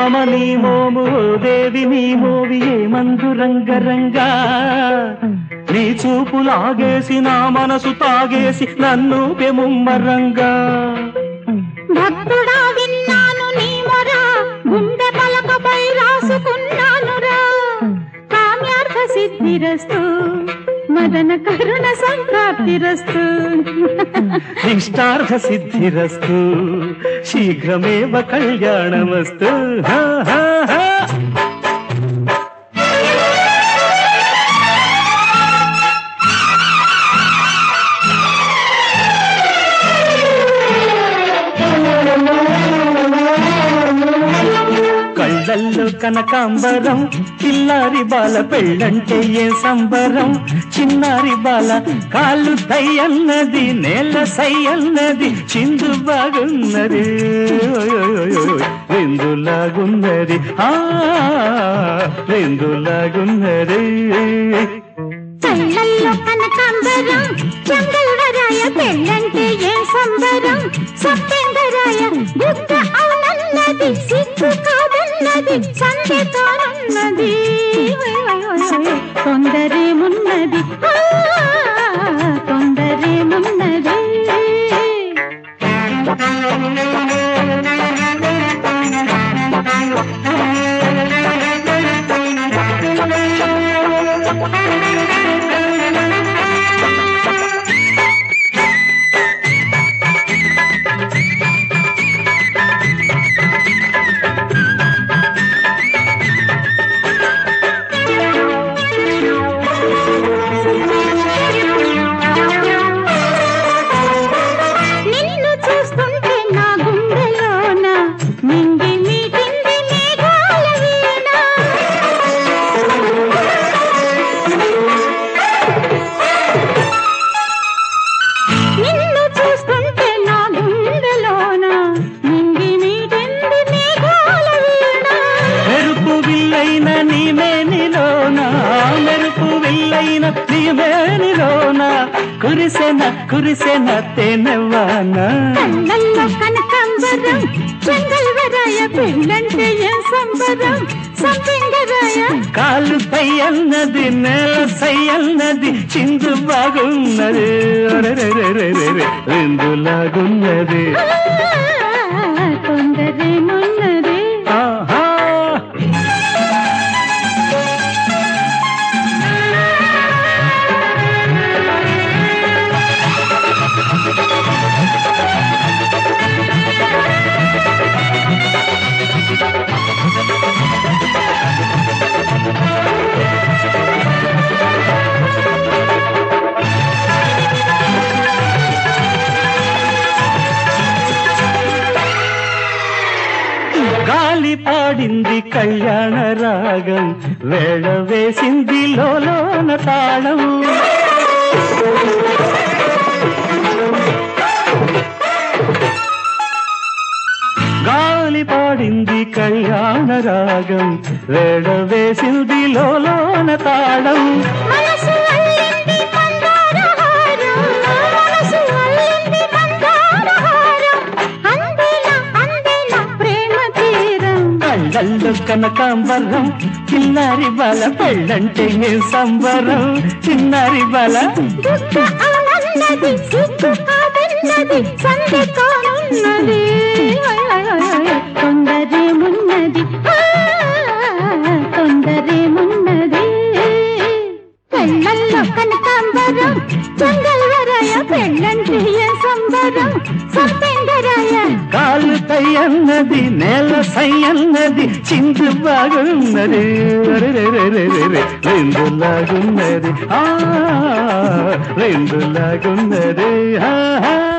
భామ నీ మోము ఓ దేవి నీ మోవి ఏమందు రంగరంగా నీ చూపు లాగేసి నా మనసు తాగేసి నన్ను పెముమ్మరంగా భక్తుడా విన్నాను నీ మొర గుండె పలకపై రాసుకున్నానురా కామ్యార్థ సిద్ధిరస్తు మదన కరుణ సంప్రాప్తిరస్తు ఇష్టార్థ సిద్ధిరస్తు శీఘ్రమేవ కళ్యాణమస్తు హా, హా, హా. కళ్ళల్లో కనకాంబరం చిన్నారి బాల పెళ్ళంటే ఏ సంబరం చిన్నారి బాల కాళ్ళు అన్నది నేల అన్నది చిందు బాగున్నది రెందులాగున్నది ఆ రెందులాగున్నది కళ్ళల్లో కనకాంబరం చంగల్వరాయ పెళ్ళంటే ఏ సంబరం సప్తెంగరాయ బుద్ధ అవునన్నది సిగ్గు కాదన్నది సందేతోనున్నది తొందరేమున్నది ఆ, తొందరేమున్నది నిన్ను చూస్తుంటే నా గుండెలోన మింగి మీటింది మేఘాల వీణ నిన్ను చూస్తుంటే నా గుండెలోన మింగి మీటింది మేఘాల వీణ మెరుపు విల్లైన నీ మేనిలోన మెరుపు విల్లైన నీ మేనిలోన కురిసెన కురిసెన తేనెవాన కళ్ళల్లో కనకాంబరం చెంగల్వరాయ పెళ్ళంటే ఏ సంబరం సంపెంగరాయ కాలు పై అన్నది నేల సై అన్నది చిందు బాగున్నది అరెరెరెరెరెరె, రెండులాగున్నది తొందరేమున్నది ఆహా గాలి పాడింది కళ్యాణ రాగం వేళ వేసింది లోలోన తాళం గాలి పాడింది కళ్యాణ రాగం వేళ వేసింది లోలోన తాళం మనసు అల్లింది మందారహారం మనసు అల్లింది మందారహారం అందేలా అందేలా ప్రేమ తీరం కళ్ళల్లో కనకాంబరం చిన్నారి బల పెళ్ళంటే ఏ సంబరం చిన్నారి బల దుఃఖ అవునన్నది సిగ్గు కాదన్నది సంధి కానున్నది తొందరేమున్నది ఆ, తొందరేమున్నది కళ్ళల్లో కనకాంబరం చంగల్వరాయ పెళ్ళంటే ఏ సంబరం సంపెంగరాయ కాలు పై అన్నది నేల సై అన్నది చిందు బాగున్నది అరెరెరెరెరెరె, రెండులాగున్నది ఆ రెండులాగున్నది ఆహా